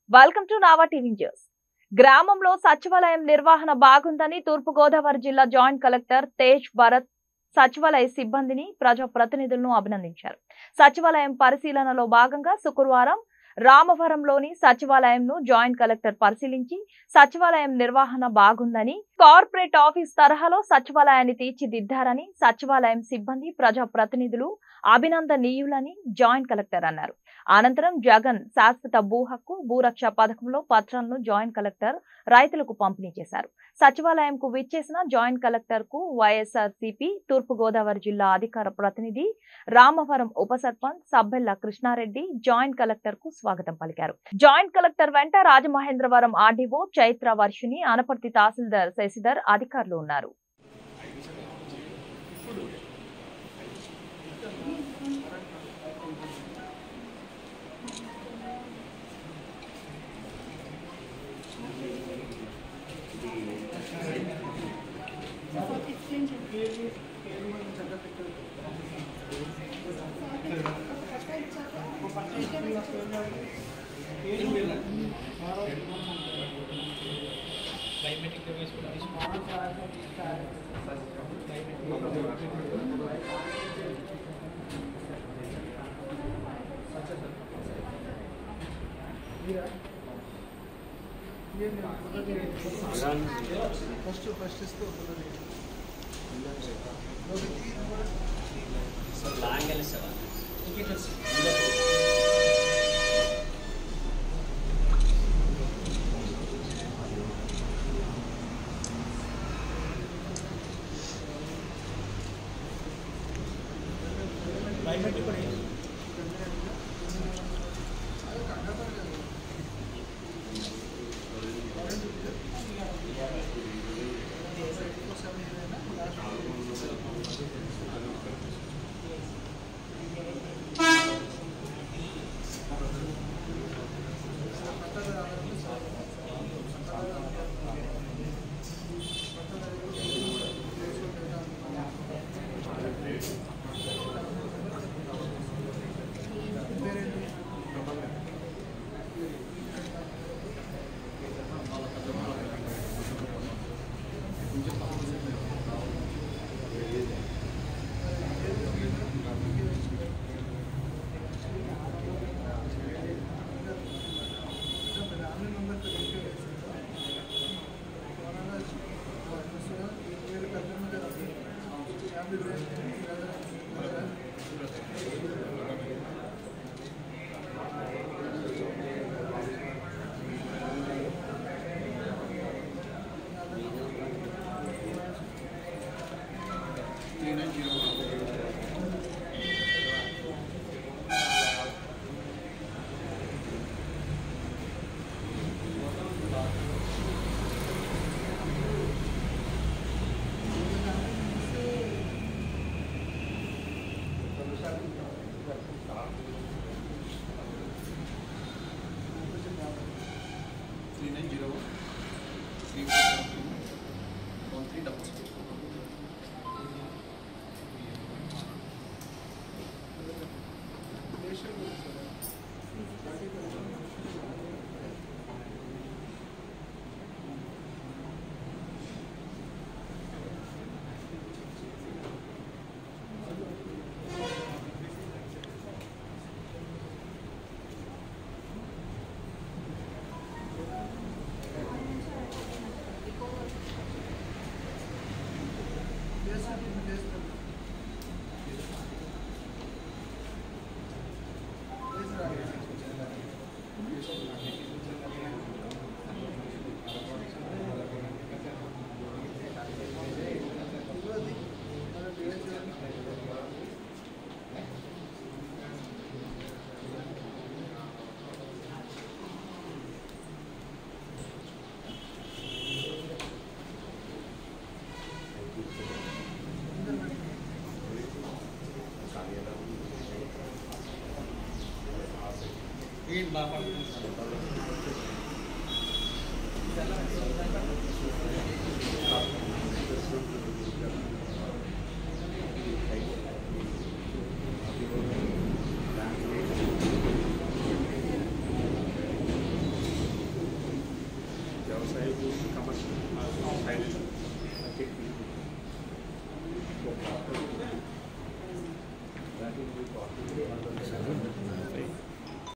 Welcome to Nava TV news గ్రామంలో సచివాలయం నిర్వహణ బాగుందని తూర్పుగోదావరి జిల్లా జాయింట్ కలెక్టర్ తేజ్ భరత్ సచివాలయ సిబ్బందిని ప్రజా ప్రతినిధులను అభినందించారు సచివాలయం పరిశీలనలో భాగంగా శుక్రవారం రామవరంలోని సచివాలయంను జాయింట్ కలెక్టర్ పరిశీలించి సచివాలయం నిర్వహణ బాగుందని కార్పొరేట్ ఆఫీస్ తరహాలో సచివాలయాన్ని తీర్చిదిద్దారని సచివాలయం సిబ్బంది ప్రజా ప్రతినిధులు అభినందనీయులని జాయింట్ కలెక్టర్ అన్నారు అనంతరం జగన్ శాశ్వత భూ హక్కు భూరక్ష పథకంలో పత్రాలను జాయింట్ కలెక్టర్ రైతులకు పంపిణీ చేశారు సచివాలయంకు విచ్చేసిన జాయింట్ కలెక్టర్ కు వైఎస్ఆర్సీపీ తూర్పుగోదావరి జిల్లా అధికార ప్రతినిధి రామవరం ఉప సర్పంచ్ సబ్బెల్ల కృష్ణారెడ్డి జాయింట్ కలెక్టర్ కు స్వాగతం పలికారు జాయింట్ కలెక్టర్ వెంట రాజమహేంద్రవరం ఆర్డీఓ చైత్ర వర్షిని అనపర్తి తహసీల్దార్ శశిధర్ అధికారులు ఉన్నారు బయోమెట్రిక్ వేసుకుని ఫస్ట్ ఫస్ట్ ఇస్తూ లాంగ్ వెళ్ళిస్తావా బయోమెట్రిక్ కూడా three nine zero one three four one three double six ఏంటి బాగా three That will be possible.